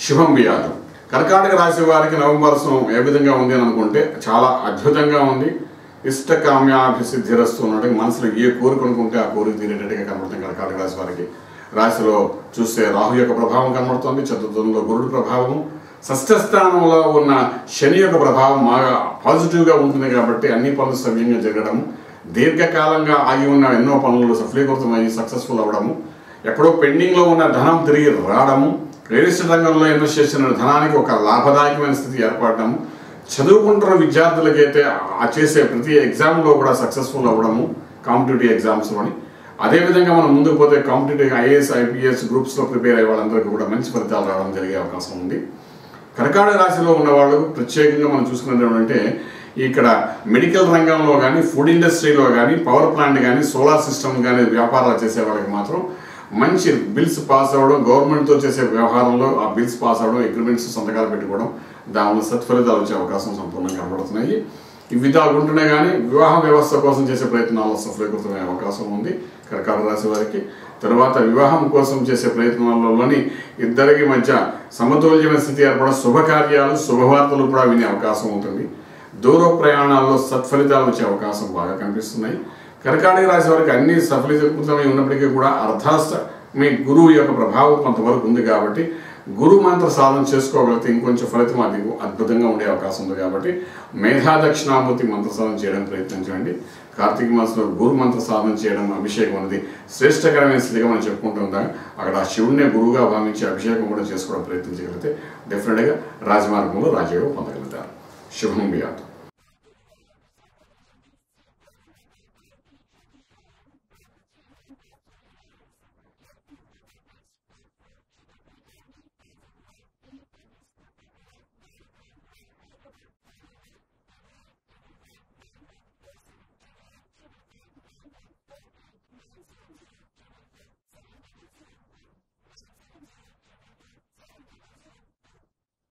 శుభం బియాదు కర్కాటక రాశి వారికి నవంబర్సం ఏ విధంగా ఉంది అని అనుకుంటే చాలా అద్భుతంగా ఉంది ఇష్ట కామ్యాభిసిద్ధిరస్తు ఉన్నట్టు మనసులో ఏ కోరిక అనుకుంటే ఆ కోరిక తీరేటట్టుగా కనబడుతుంది కర్కాటక రాశి వారికి రాశిలో చూస్తే రాహు యొక్క ప్రభావం కనబడుతుంది చతుర్థంలో గురుడు ప్రభావము షష్ఠ స్థానంలో ఉన్న శని యొక్క ప్రభావం బాగా పాజిటివ్గా ఉంటుంది కాబట్టి అన్ని పనులు సవ్యంగా జరగడం దీర్ఘకాలంగా ఆగి ఉన్న ఎన్నో పనులు సఫలీకృతమయ్యి సక్సెస్ఫుల్ అవ్వడము ఎక్కడో పెండింగ్లో ఉన్న ధనం తిరిగి రావడము రియల్ ఎస్టేట్ రంగంలో ఇన్వెస్ట్ చేసిన ధనానికి ఒక లాభదాయకమైన స్థితి ఏర్పడటము చదువుకుంటున్న విద్యార్థులకైతే ఆ చేసే ప్రతి ఎగ్జామ్లో కూడా సక్సెస్ఫుల్ అవ్వడము కాంపిటేటివ్ ఎగ్జామ్స్లోని అదేవిధంగా మనం ముందుకు పోతే కాంపిటేటివ్ ఐఏఎస్ ఐపీఎస్ గ్రూప్స్లో ప్రిపేర్ అయ్యే వాళ్ళందరికీ కూడా మంచి ఫలితాలు రావడం జరిగే అవకాశం ఉంది కర్కాటక రాశిలో ఉన్న వాళ్ళు ప్రత్యేకంగా మనం చూసుకున్నది ఏంటంటే ఇక్కడ మెడికల్ రంగంలో కానీ ఫుడ్ ఇండస్ట్రీలో కానీ పవర్ ప్లాంట్ కానీ సోలార్ సిస్టమ్ కానీ వ్యాపారాలు చేసే వాళ్ళకి మాత్రం మంచి బిల్స్ పాస్ అవ్వడం గవర్నమెంట్తో చేసే వ్యవహారంలో ఆ బిల్స్ పాస్ అవ్వడం అగ్రిమెంట్స్ సంతకాలు పెట్టుకోవడం దానివల్ల సత్ఫలితాలు వచ్చే అవకాశం సంపూర్ణంగా కనబడుతున్నాయి ఈ విధాలు ఉంటూనే కానీ వివాహ వ్యవస్థ కోసం చేసే ప్రయత్నాల్లో సఫలీకృతమయ్యే అవకాశం ఉంది కర్కాటక రాశి వారికి తర్వాత వివాహం కోసం చేసే ప్రయత్నాలలోని ఇద్దరికి మధ్య సమతుల్యమైన స్థితి ఏర్పడడం శుభకార్యాలు శుభవార్తలు కూడా వినే అవకాశం ఉంటుంది దూర ప్రయాణాల్లో సత్ఫలితాలు వచ్చే అవకాశం బాగా కనిపిస్తున్నాయి కర్కాటక రాశి వారికి అన్ని సఫలీకృతమై ఉన్నప్పటికీ కూడా అర్ధాష్ట మీ గురువు యొక్క ప్రభావం కొంతవరకు ఉంది కాబట్టి గురు మంత్ర సాధన చేసుకోగలిగితే ఇంకొంచెం ఫలితం అది అద్భుతంగా ఉండే అవకాశం ఉంది కాబట్టి మేధా దక్షిణామూర్తి మంత్ర సాధన చేయడం ప్రయత్నించండి కార్తీక మాసంలో గురు మంత్ర సాధన చేయడం అభిషేకం అనేది శ్రేష్టకరమైన స్థితిగా మనం చెప్పుకుంటుంటాం అక్కడ ఆ శివుడినే గురువుగా భావించి అభిషేకం కూడా చేసుకోవడం ప్రయత్నించగలిగితే డెఫినెట్గా రాజమార్గంలో రాజయోగం పొందగలుగుతారు శుభం బియాదు